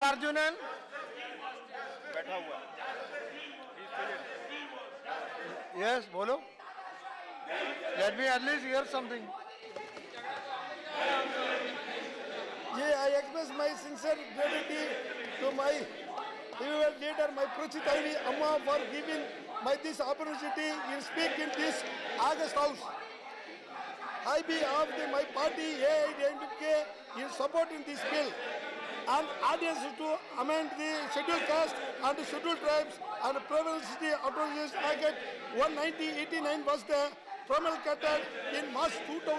अर्जुनन बैठा हुआ यस बोलो let me at least hear something Yeah, I express my sincere gratitude to my everyone leader, my Pruchitavi Amma for giving my this opportunity in speak in this August House. I be of the, my party AIDMK in supporting this bill and audience to amend the scheduled caste and scheduled tribes and privacy authorization packet 19089 was the promulgated in March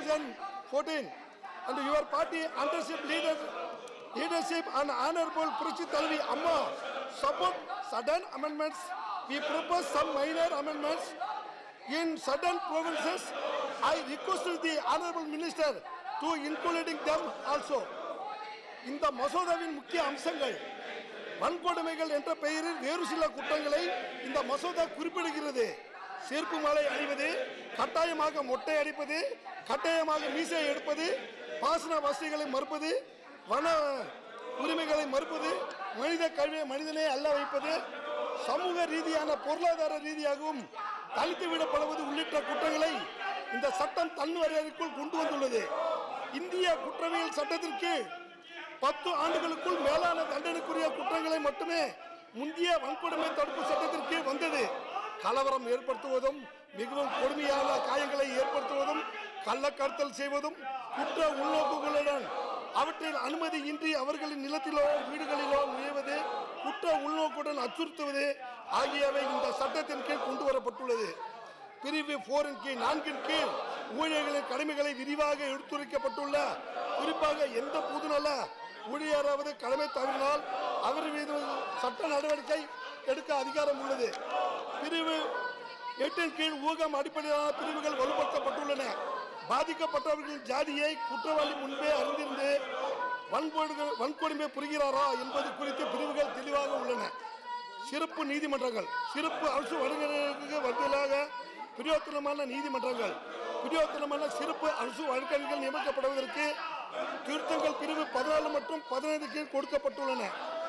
2014 and your party undership leader, leadership and honorable Pruchi Talvi Amma support certain amendments. We propose some minor amendments in certain provinces. I requested the honorable minister to including them also. இந்த மசோதாவின் முக்கிய அம்சங்கள் வன்கொடுமைகள் என்ற பெயரில் வேறு சில குற்றங்களை இந்த மசோதா குறிப்பிடுகிறது செருப்பு மாலை அணிவது கட்டாயமாக மொட்டை அடிப்பது கட்டாயமாக மீசை எடுப்பது பாசன வசதிகளை மறுப்பது வன உரிமைகளை மறுப்பது மனித கல்வியை மனிதனே அல்ல வைப்பது சமூக ரீதியான பொருளாதார ரீதியாகவும் தனித்து விடப்படுவது உள்ளிட்ட குற்றங்களை இந்த சட்டம் தன் வரையறைக்குள் கொண்டு வந்துள்ளது இந்திய குற்றவியல் சட்டத்திற்கு பத்து ஆண்டுகளுக்குள் மேலான தண்டனைக்குரிய குற்றங்களை மட்டுமே முந்தைய வன்கொடுமை தடுப்பு சட்டத்திற்கு வந்தது கலவரம் ஏற்படுத்துவதும் மிகவும் கொடுமையான காயங்களை ஏற்படுத்துவதும் கள்ளக்கடத்தல் செய்வதும் குற்ற உள்நோக்குகளுடன் அவற்றில் அனுமதியின்றி அவர்களின் நிலத்திலோ வீடுகளிலோ நுழைவது குற்ற உள்நோக்குடன் அச்சுறுத்துவது ஆகியவை இந்த சட்டத்தின் கீழ் கொண்டு வரப்பட்டுள்ளது பிரிவு போரின் கீழ் நான்கின் கீழ் ஊழியர்களின் கடமைகளை விரிவாக எடுத்துரைக்கப்பட்டுள்ள குறிப்பாக எந்த பொதுநல ஊழியராவது கடமை தவறினால் அவர் மீது சட்ட நடவடிக்கை எடுக்க அதிகாரம் உள்ளது பிரிவு எட்டின் கீழ் ஊகம் அடிப்படையிலான பிரிவுகள் வலுப்படுத்தப்பட்டுள்ளன பாதிக்கப்பட்டவர்களின் ஜாதியை குற்றவாளி முன்பே அறிந்திருந்து வன்கொடுமை வன்கொடுமை புரிகிறாரா என்பது குறித்து பிரிவுகள் தெளிவாக உள்ளன சிறப்பு நீதிமன்றங்கள் சிறப்பு அரசு வழக்கறிஞர்களுக்கு பதிலாக பிரயோத்தனமான நீதிமன்றங்கள் பிரயோத்தனமான சிறப்பு அரசு வழக்கறிஞர்கள் நியமிக்கப்படுவதற்கு திருத்தங்கள் பிரிவு பதினாலு மற்றும் பதினைந்து கீழ் கொடுக்கப்பட்டுள்ளன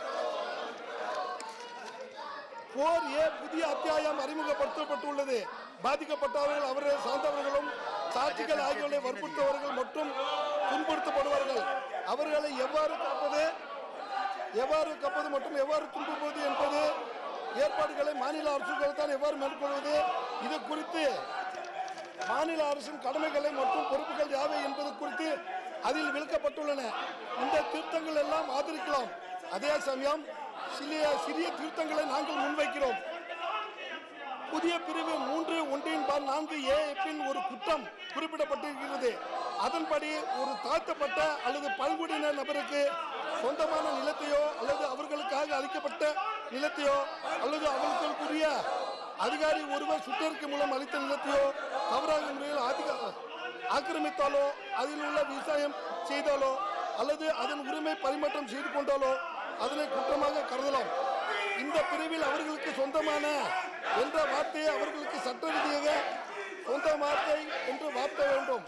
போர் ஏ புதிய அத்தியாயம் அறிமுகப்படுத்தப்பட்டுள்ளது பாதிக்கப்பட்டவர்கள் அவர்கள் சார்ந்தவர்களும் சாட்சிகள் ஆகியோரை வற்புறுத்தவர்கள் மற்றும் துன்புறுத்தப்படுவார்கள் அவர்களை எவ்வாறு காப்பது எவ்வாறு கப்பது மற்றும் எவ்வாறு துன்புறுவது என்பது ஏற்பாடுகளை மாநில அரசுகள் தான் எவ்வாறு மேற்கொள்வது இது குறித்து மாநில அரசின் கடமைகளை மற்றும் பொறுப்புகள் யாவை என்பது குறித்து அதில் விளக்கப்பட்டுள்ளன இந்த திருத்தங்கள் எல்லாம் ஆதரிக்கலாம் அதே சமயம் சிறிய சிறிய திருத்தங்களை நாங்கள் முன்வைக்கிறோம் புதிய பிரிவு மூன்று ஒன்றின் பார் நான்கு ஏ எப்பின் ஒரு குற்றம் குறிப்பிடப்பட்டிருக்கிறது அதன்படி ஒரு தாழ்த்தப்பட்ட அல்லது பழங்குடியினர் நபருக்கு சொந்தமான நிலத்தையோ அல்லது அவர்களுக்காக அளிக்கப்பட்ட நிலத்தையோ அல்லது அவர்களுக்குரிய அதிகாரி ஒருவர் சுற்றறிக்கை மூலம் அளித்த நிலத்தையோ தவறான முறையில் அதிக ஆக்கிரமித்தாலோ அதில் உள்ள விவசாயம் செய்தாலோ அல்லது அதன் உரிமை பரிமாற்றம் செய்து கொண்டாலோ அதனை குற்றமாக கருதலாம் இந்த பிரிவில் அவர்களுக்கு சொந்தமான என்ற வார்த்தையை அவர்களுக்கு சட்ட ரீதியாக சொந்த வார்த்தை என்று வார்த்தை வேண்டும்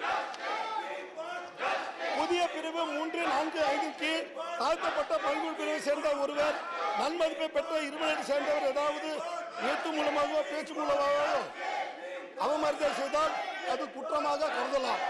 புதிய பிரிவு மூன்று நான்கு ஐந்தின் கீழ் தாழ்த்தப்பட்ட பல்குழு பிரிவை சேர்ந்த ஒருவர் நன்மதிப்பை பெற்ற இருவரை சேர்ந்தவர் ஏதாவது எழுத்து மூலமாகவோ பேச்சு மூலமாகவோ அவமரியாதை செய்தால் அது குற்றமாக கருதலாம்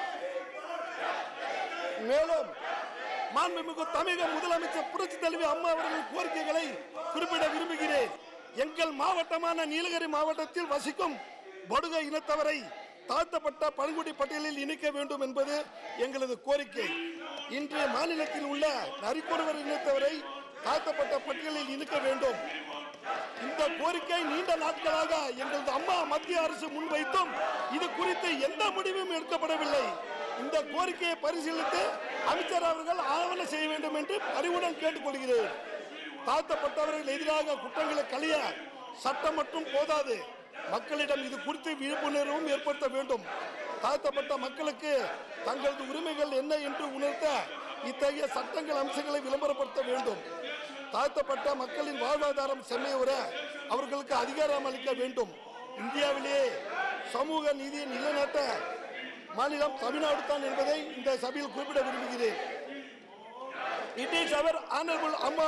மேலும் மாண்புமிகு தமிழக முதலமைச்சர் புரட்சி தலைவி அம்மா அவர்களின் கோரிக்கைகளை குறிப்பிட விரும்புகிறேன் எங்கள் மாவட்டமான நீலகிரி மாவட்டத்தில் வசிக்கும் படுக இனத்தவரை தாழ்த்தப்பட்ட பழங்குடி பட்டியலில் இணைக்க வேண்டும் என்பது எங்களது கோரிக்கை இன்று மாநிலத்தில் உள்ள நரிக்குறவர் இனத்தவரை தாழ்த்தப்பட்ட பட்டியலில் இணைக்க வேண்டும் இந்த கோரிக்கை நீண்ட நாட்களாக எங்களது அம்மா மத்திய அரசு முன்வைத்தும் இது குறித்து எந்த முடிவும் எடுக்கப்படவில்லை இந்த கோரிக்கையை பரிசீலித்து அமைச்சர் அவர்கள் ஆவணம் செய்ய வேண்டும் என்று அறிவுடன் கேட்டுக்கொள்கிறேன் தாழ்த்தப்பட்டவர்கள் எதிராக குற்றங்களை களைய சட்டம் மட்டும் போதாது மக்களிடம் இது குறித்து விழிப்புணர்வும் ஏற்படுத்த வேண்டும் தாழ்த்தப்பட்ட மக்களுக்கு தங்களது உரிமைகள் என்ன என்று உணர்த்த இத்தகைய சட்டங்கள் அம்சங்களை விளம்பரப்படுத்த வேண்டும் தாழ்த்தப்பட்ட மக்களின் வாழ்வாதாரம் செம்மையுற அவர்களுக்கு அதிகாரம் அளிக்க வேண்டும் இந்தியாவிலேயே சமூக நீதியை நிலைநாட்ட மாநிலம் தமிழ்நாடு தான் என்பதை இந்த சபையில் குறிப்பிட விரும்புகிறேன் It is our honorable Amma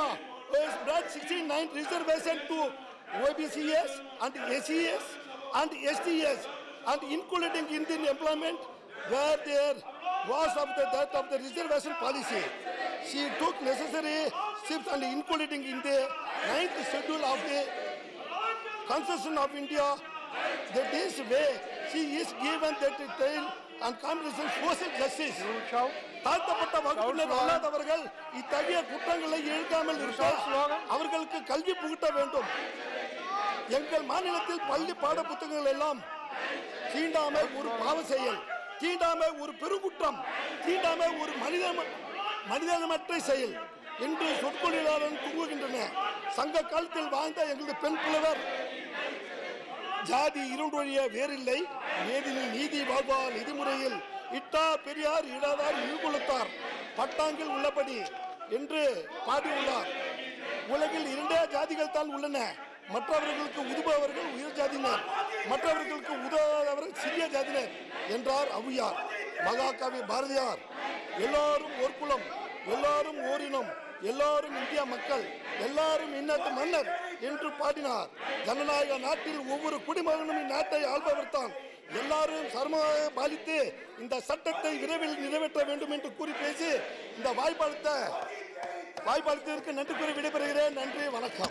who has brought 69 reservation to OBCS and SES and STS and including Indian employment where there was of the that of the reservation policy. She took necessary steps and including in the ninth schedule of the Constitution of India that this way she is given that tail and compensation social justice. Shout. தாழ்த்தப்பட்ட வகுப்பினர் அல்லாதவர்கள் இத்தகைய குற்றங்களை இழுக்காமல் இருக்க அவர்களுக்கு கல்வி புகட்ட வேண்டும் எங்கள் மாநிலத்தில் பள்ளி பாட புத்தகங்கள் எல்லாம் தீண்டாமை ஒரு பாவ செயல் தீண்டாமை ஒரு பெருங்குற்றம் தீண்டாமை ஒரு மனித மனிதனமற்ற செயல் என்று சொற்கொழிலாளர் தூங்குகின்றன சங்க காலத்தில் வாழ்ந்த எங்களது பெண் புலவர் ஜாதி இருண்டொழிய வேறில்லை வேதினில் நீதி வாழ்வார் விதிமுறையில் இட்டார் பெரியார் இடாதார் இழுகுலத்தார் பட்டாங்கில் உள்ளபடி என்று பாடியுள்ளார் உலகில் இரண்டே ஜாதிகள் தான் உள்ளன மற்றவர்களுக்கு உதவுபவர்கள் உயர் ஜாதியினர் மற்றவர்களுக்கு உதவாதவர்கள் சிறிய ஜாதியினர் என்றார் ஔவையார் மகாகவி பாரதியார் எல்லாரும் ஒரு குலம் எல்லாரும் ஓரினம் எல்லாரும் இந்திய மக்கள் எல்லாரும் இன்னத்து மன்னர் என்று பாடினார் ஜனநாயக நாட்டில் ஒவ்வொரு குடிமகனும் இந்நாட்டை ஆள்பவர் தான் எல்லாரும் சர்மமாக பாலித்து இந்த சட்டத்தை விரைவில் நிறைவேற்ற வேண்டும் என்று கூறி பேசி இந்த வாய்ப்பளித்த வாய்ப்பளித்ததற்கு நன்றி கூறி விடைபெறுகிறேன் நன்றி வணக்கம்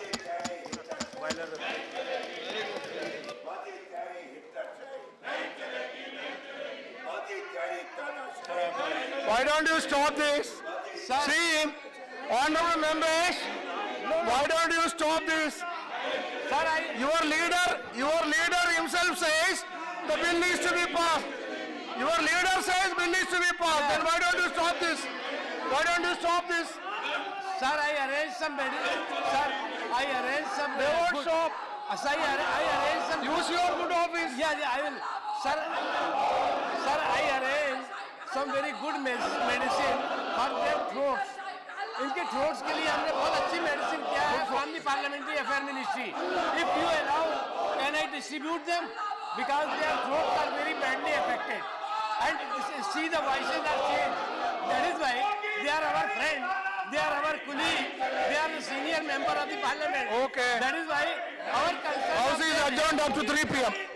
Why don't you stop this? See, honorable members, why don't you stop this? Sir, I, Your leader, your leader himself says the bill needs to be passed. Your leader says bill needs to be passed. Then why don't you stop this? Why don't you stop this? sir, I arranged some medicine. Sir, I arranged some. They won't good- stop. Uh, sir, I, arra- I arranged some. Use your good office. Yeah, yeah, I will. Sir, sir, I arranged some very good med- medicine for their throats. इनके throats के लिए हमने बहुत अच्छी medicine किया है from the parliamentary affair ministry if you allow can I distribute them because their throats are very badly affected and see the voices are change that is why they are our friend they are our colleague they are the senior member of the parliament Okay. that is why our concern House is adjourned up to 3 p.m.